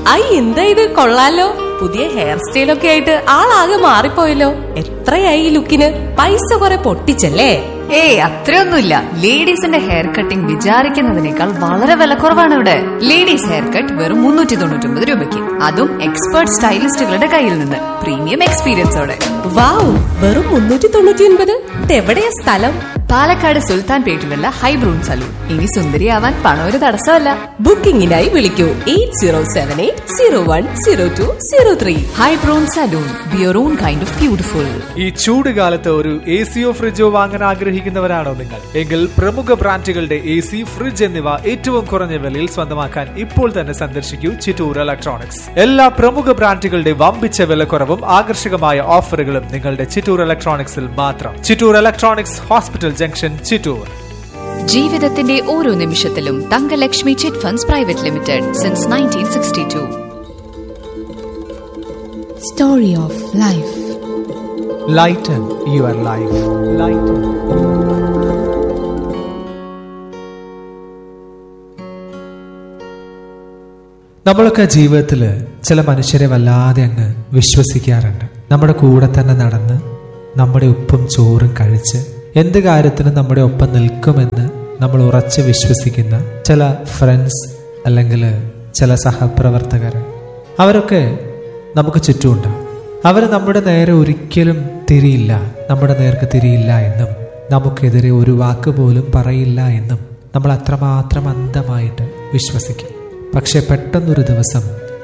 I എന്താ ഇത് കൊള്ളാലോ പുതിയ ഹെയർ സ്റ്റൈലൊക്കെ ആയിട്ട് ആളാകെ മാറിപ്പോയല്ലോ എത്രയായി ഈ ലുക്കിന് പൈസ കുറെ പൊട്ടിച്ചല്ലേ ഏയ് അത്രയൊന്നുമില്ല ലേഡീസിന്റെ ഹെയർ കട്ടിംഗ് വിചാരിക്കുന്നതിനേക്കാൾ വളരെ വിലക്കുറവാണ് ഇവിടെ ലേഡീസ് ഹെയർ കട്ട് വെറും മുന്നൂറ്റി തൊണ്ണൂറ്റി ഒമ്പത് രൂപയ്ക്ക് അതും എക്സ്പേർട്ട് സ്റ്റൈലിസ്റ്റുകളുടെ കയ്യിൽ നിന്ന് പ്രീമിയം എക്സ്പീരിയൻസോടെ വാവ് വെറും മുന്നൂറ്റി തൊണ്ണൂറ്റി ഒൻപത് ഇതെവിടെയാ സ്ഥലം പാലക്കാട് സുൽത്താൻ പേട്ടിലുള്ള ഹൈബ്രൂൺ സലൂൺ ഇനി സുന്ദരിയാവാൻ പണം ഒരു തടസ്സമല്ല ബുക്കിംഗിനായി വിളിക്കൂ eight zero seven eight zero one zero two zero three ഹൈബ്രൂൺ salon be your own kind of beautiful ഈ ചൂട് കാലത്ത് ഒരു എ സിയോ ഫ്രിഡ്ജോ വാങ്ങാൻ ആഗ്രഹിക്കുന്നവരാണോ നിങ്ങൾ എങ്കിൽ പ്രമുഖ ബ്രാൻഡുകളുടെ എ സി ഫ്രിഡ്ജ് എന്നിവ ഏറ്റവും കുറഞ്ഞ വിലയിൽ സ്വന്തമാക്കാൻ ഇപ്പോൾ തന്നെ സന്ദർശിക്കൂ ചിറ്റൂർ ഇലക്ട്രോണിക്സ് എല്ലാ പ്രമുഖ ബ്രാൻഡുകളുടെ വമ്പിച്ച വിലക്കുറവും ആകർഷകമായ ഓഫറുകളും നിങ്ങളുടെ ചിറ്റൂർ ഇലക്ട്രോണിക്സിൽ മാത്രം Chittur electronics hospital junction Chittur ജീവിതത്തിന്റെ ഓരോ നിമിഷത്തിലും Thankalakshmi chit funds private limited since nineteen sixty two Story of Life. Lighten your life lighten നമ്മളൊക്കെ ജീവിതത്തിൽ ചില മനുഷ്യരെ വല്ലാതെ അങ്ങ് വിശ്വസിക്കാറുണ്ട് നമ്മുടെ കൂടെ തന്നെ നടന്ന് നമ്മുടെ ഉപ്പും ചോറും കഴിച്ച് എന്ത് കാര്യത്തിനും നമ്മുടെ ഒപ്പം നിൽക്കുമെന്ന് നമ്മൾ ഉറച്ച് വിശ്വസിക്കുന്ന ചില ഫ്രണ്ട്സ് അല്ലെങ്കിൽ ചില സഹപ്രവർത്തകർ അവരൊക്കെ നമുക്ക് ചുറ്റുമുണ്ടാവും അവർ നമ്മുടെ നേരെ ഒരിക്കലും തിരിയില്ല നമ്മുടെ നേർക്ക് തിരിയില്ല എന്നും നമുക്കെതിരെ ഒരു വാക്ക് പോലും പറയില്ല എന്നും നമ്മൾ അത്രമാത്രം അന്ധമായിട്ട് വിശ്വസിക്കും പക്ഷെ പെട്ടെന്നൊരു ദിവസം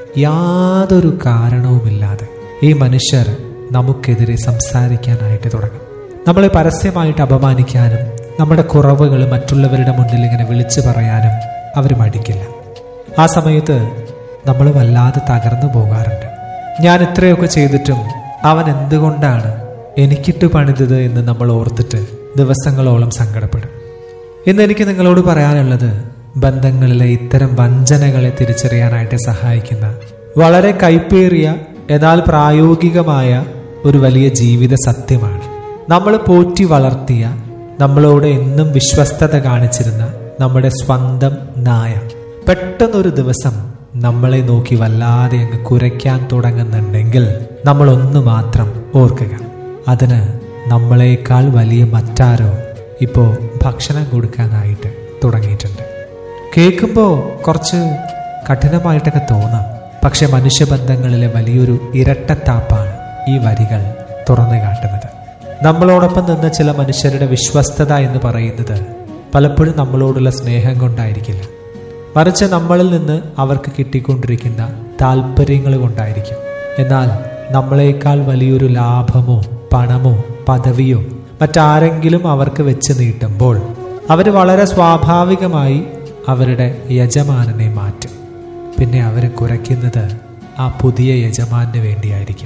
യാതൊരു കാരണവുമില്ലാതെ ഈ മനുഷ്യർ നമുക്കെതിരെ സംസാരിക്കാനായിട്ട് തുടങ്ങും നമ്മളെ പരസ്യമായിട്ട് അപമാനിക്കാനും നമ്മുടെ കുറവുകൾ മറ്റുള്ളവരുടെ മുന്നിൽ ഇങ്ങനെ വിളിച്ചു പറയാനും അവർ മടിക്കില്ല ആ സമയത്ത് നമ്മൾ വല്ലാതെ തകർന്നു പോകാറുണ്ട് ഞാൻ ഇത്രയൊക്കെ ചെയ്തിട്ടും അവൻ എന്തുകൊണ്ടാണ് എനിക്കിട്ട് പണിതത് എന്ന് നമ്മൾ ഓർത്തിട്ട് ദിവസങ്ങളോളം സങ്കടപ്പെടും ഇന്ന് എനിക്ക് നിങ്ങളോട് പറയാനുള്ളത് ബന്ധങ്ങളിലെ ഇത്തരം വഞ്ചനകളെ തിരിച്ചറിയാനായിട്ട് സഹായിക്കുന്ന വളരെ കൈപ്പേറിയ എന്നാൽ പ്രായോഗികമായ ഒരു വലിയ ജീവിത സത്യമാണ് നമ്മൾ പോറ്റി വളർത്തിയ നമ്മളോട് എന്നും വിശ്വസ്തത കാണിച്ചിരുന്ന നമ്മുടെ സ്വന്തം നായ പെട്ടെന്നൊരു ദിവസം നമ്മളെ നോക്കി വല്ലാതെ അങ്ങ് കുരയ്ക്കാൻ തുടങ്ങുന്നുണ്ടെങ്കിൽ നമ്മൾ ഒന്ന് മാത്രം ഓർക്കുക അതിന് നമ്മളെക്കാൾ വലിയ മറ്റാരോ ഇപ്പോൾ ഭക്ഷണം കൊടുക്കാനായിട്ട് തുടങ്ങിയിട്ടുണ്ട് കേൾക്കുമ്പോൾ കുറച്ച് കഠിനമായിട്ടൊക്കെ തോന്നാം പക്ഷെ മനുഷ്യബന്ധങ്ങളിലെ വലിയൊരു ഇരട്ടത്താപ്പാണ് ഈ വരികൾ തുറന്നു കാട്ടുന്നത് നമ്മളോടൊപ്പം നിന്ന ചില മനുഷ്യരുടെ വിശ്വസ്തത എന്ന് പറയുന്നത് പലപ്പോഴും നമ്മളോടുള്ള സ്നേഹം കൊണ്ടായിരിക്കില്ല മറിച്ച് നമ്മളിൽ നിന്ന് അവർക്ക് കിട്ടിക്കൊണ്ടിരിക്കുന്ന താല്പര്യങ്ങൾ കൊണ്ടായിരിക്കും എന്നാൽ നമ്മളെക്കാൾ വലിയൊരു ലാഭമോ പണമോ പദവിയോ മറ്റാരെങ്കിലും അവർക്ക് വെച്ച് നീട്ടുമ്പോൾ അവർ വളരെ സ്വാഭാവികമായി അവരുടെ യജമാനനെ മാറ്റും പിന്നെ അവരെ കുറയ്ക്കുന്നത് ആ പുതിയ യജമാനു വേണ്ടിയായിരിക്കും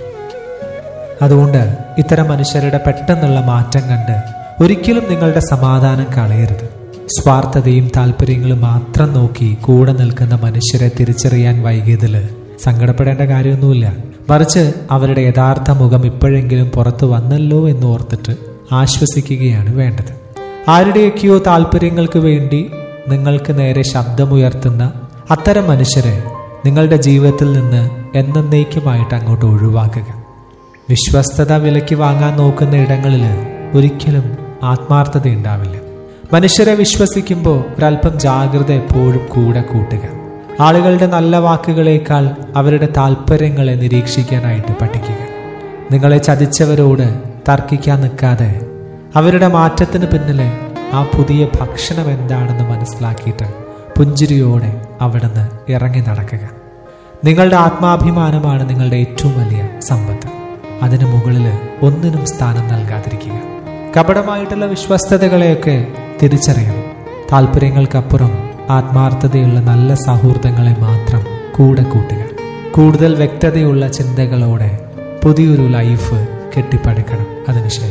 അതുകൊണ്ട് ഇത്തരം മനുഷ്യരുടെ പെട്ടെന്നുള്ള മാറ്റം കണ്ട് ഒരിക്കലും നിങ്ങളുടെ സമാധാനം കളയരുത് സ്വാർത്ഥതയും താല്പര്യങ്ങളും മാത്രം നോക്കി കൂടെ നിൽക്കുന്ന മനുഷ്യരെ തിരിച്ചറിയാൻ വൈകിയതിൽ സങ്കടപ്പെടേണ്ട കാര്യമൊന്നുമില്ല മറിച്ച് അവരുടെ യഥാർത്ഥ മുഖം ഇപ്പോഴെങ്കിലും പുറത്തു വന്നല്ലോ എന്ന് ഓർത്തിട്ട് ആശ്വസിക്കുകയാണ് വേണ്ടത് ആരുടെയൊക്കെയോ താല്പര്യങ്ങൾക്ക് വേണ്ടി നിങ്ങൾക്ക് നേരെ ശബ്ദമുയർത്തുന്ന അത്തരം മനുഷ്യരെ നിങ്ങളുടെ ജീവിതത്തിൽ നിന്ന് എന്നേക്കുമായിട്ട് അങ്ങോട്ട് ഒഴിവാക്കുക വിശ്വസ്തത വിലയ്ക്ക് വാങ്ങാൻ നോക്കുന്ന ഇടങ്ങളിൽ ഒരിക്കലും ആത്മാർത്ഥത ഉണ്ടാവില്ല മനുഷ്യരെ വിശ്വസിക്കുമ്പോൾ ഒരല്പം ജാഗ്രത എപ്പോഴും കൂടെ കൂട്ടുക ആളുകളുടെ നല്ല വാക്കുകളേക്കാൾ അവരുടെ താല്പര്യങ്ങളെ നിരീക്ഷിക്കാനായിട്ട് പഠിക്കുക നിങ്ങളെ ചതിച്ചവരോട് തർക്കിക്കാൻ നിൽക്കാതെ അവരുടെ മാറ്റത്തിന് പിന്നിലെ ആ പുതിയ ഭക്ഷണം എന്താണെന്ന് മനസ്സിലാക്കിയിട്ട് പുഞ്ചിരിയോടെ അവിടുന്ന് ഇറങ്ങി നടക്കുക നിങ്ങളുടെ ആത്മാഭിമാനമാണ് നിങ്ങളുടെ ഏറ്റവും വലിയ സമ്പത്ത് അതിന് മുകളിൽ ഒന്നിനും സ്ഥാനം നൽകാതിരിക്കുക കപടമായിട്ടുള്ള വിശ്വസ്തതകളെയൊക്കെ തിരിച്ചറിയണം താല്പര്യങ്ങൾക്കപ്പുറം ആത്മാർത്ഥതയുള്ള നല്ല സൗഹൃദങ്ങളെ മാത്രം കൂടെ കൂട്ടുക കൂടുതൽ വ്യക്തതയുള്ള ചിന്തകളോടെ പുതിയൊരു ലൈഫ് കെട്ടിപ്പടുക്കണം അതിനുശേഷം